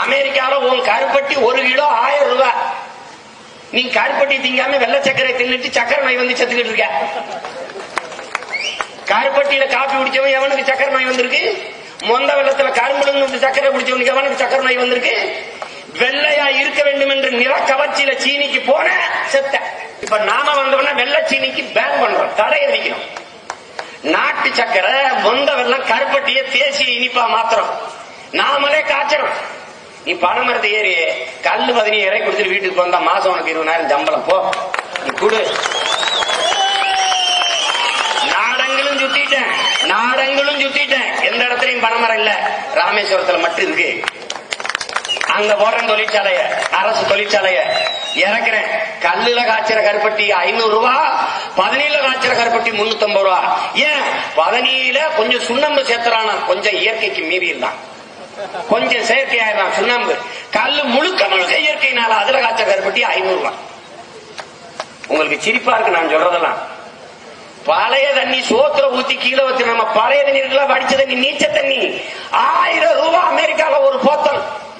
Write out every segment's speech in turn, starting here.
அமெரிக்கால உன் கருப்பட்டி ஒரு கிலோ ஆயிரம் ரூபாய் நீ கருப்பட்டி திங்காம வெள்ளை சக்கரை தின்னுட்டு சக்கரை நோய் வந்து செத்துக்கிட்டு இருக்க கருப்பட்டியில காப்பி குடிச்சவன் எவனுக்கு சக்கரை நோய் வந்திருக்கு மொந்த வெள்ளத்துல கரும்புல சக்கரை குடிச்சவனுக்கு எவனுக்கு சக்கரை நோய் வந்திருக்கு வெள்ளையா இருக்க வேண்டும் என்று நிற கவர்ச்சியில சீனிக்கு போன செத்த இப்ப நாம வந்தோம்னா வெள்ளை சீனிக்கு பேன் பண்றோம் தடையை வைக்கிறோம் நாட்டு சக்கரை மொந்த வெள்ளம் கருப்பட்டிய தேசிய இனிப்பா மாத்திரம் நாமளே காய்ச்சறோம் நீ பணமரத்தை ஏறி கல்லு பதினி இறை கொடுத்துட்டு வீட்டுக்கு வந்தா மாசம் உனக்கு இருபதாயிரம் சம்பளம் போ நீ கொடு நாடங்களும் சுத்திட்டேன் நாடங்களும் சுத்திட்டேன் எந்த இடத்துலயும் பணமரம் இல்ல ராமேஸ்வரத்துல மட்டும் இருக்கு அங்க போடுறேன் தொழிற்சாலைய அரசு தொழிற்சாலைய இறக்குறேன் கல்லுல காய்ச்சற கருப்பட்டி ஐநூறு ரூபா பதனியில காய்ச்சற கருப்பட்டி முன்னூத்தி ஐம்பது ரூபா ஏன் பதனியில கொஞ்சம் சுண்ணாம்பு சேர்த்துறானா கொஞ்சம் இயற்கைக்கு மீறி இருந்தான் கொஞ்சம் செயற்கையாயிரம் சுண்ணாம்பு கல்லு முழுக்க முழுக்க இயற்கையினால அதுல காய்ச்சற கருப்பட்டி ஐநூறு ரூபா உங்களுக்கு சிரிப்பா இருக்கு நான் சொல்றதெல்லாம் பழைய தண்ணி சோத்துல ஊத்தி கீழே வச்சு நம்ம பழைய தண்ணி இருக்குல்ல வடிச்ச தண்ணி நீச்ச தண்ணி ஆயிரம் ரூபாய் அமெரிக்கால ஒரு போத்தல்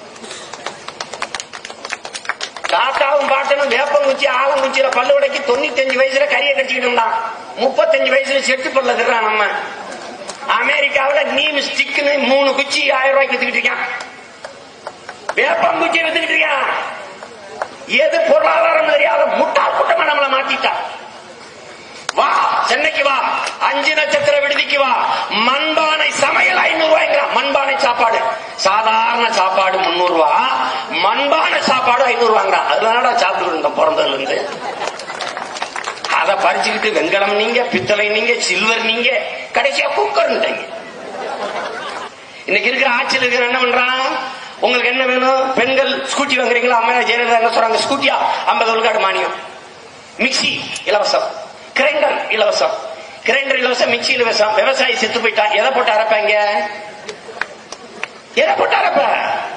தாத்தாவும் பாட்டனும் வேப்பங்குச்சி ஆலங்குச்சியில பல்லு உடைக்கி தொண்ணூத்தி அஞ்சு வயசுல கறியை கட்டிக்கிட்டு இருந்தான் முப்பத்தஞ்சு வயசுல செட்டு பல்ல திடுறான் நம்ம அமெரிக்காவில நீம் ஸ்டிக்னு மூணு குச்சி ஆயிரம் ரூபாய்க்கு வித்துக்கிட்டு இருக்கான் வேப்பங்குச்சி வித்துக்கிட்டு இருக்கான் எது பொருளாதாரம் தெரியாத முட்டாள் கூட்டமா நம்மளை மாத்திட்டா வா சென்னைக்கு வா அஞ்சு நட்சத்திர விடுதிக்கு வா மண்பானை சமையல் ஐநூறு ரூபாய்ங்கிறான் மண்பானை சாப்பாடு சாதாரண சாப்பாடு முன்னூறு ரூபா மண்பானை சாப்பாடு ஐநூறு ரூபாங்கிறான் அதனால சாப்பிட்டு இருந்தோம் பிறந்ததுல இருந்து அதை பறிச்சுக்கிட்டு வெண்கலம் நீங்க பித்தளை நீங்க சில்வர் நீங்க கடைசியா குக்கர்ன்ட்டீங்க இன்னைக்கு இருக்கிற ஆட்சியில் இருக்கிற என்ன பண்றான் உங்களுக்கு என்ன வேணும் பெண்கள் ஸ்கூட்டி வாங்குறீங்களா அம்மா ஜெயலலிதா என்ன சொல்றாங்க ஸ்கூட்டியா ஐம்பது விழுக்காடு மானியம் மிக்சி இலவசம் கிரைண்டர் இலவசம் கிரைண்டர் இலவசம் மிக்சி இலவசம் விவசாயி செத்து போயிட்டா எதை போட்டு அரைப்பாங்க எதை போட்டு அரைப்ப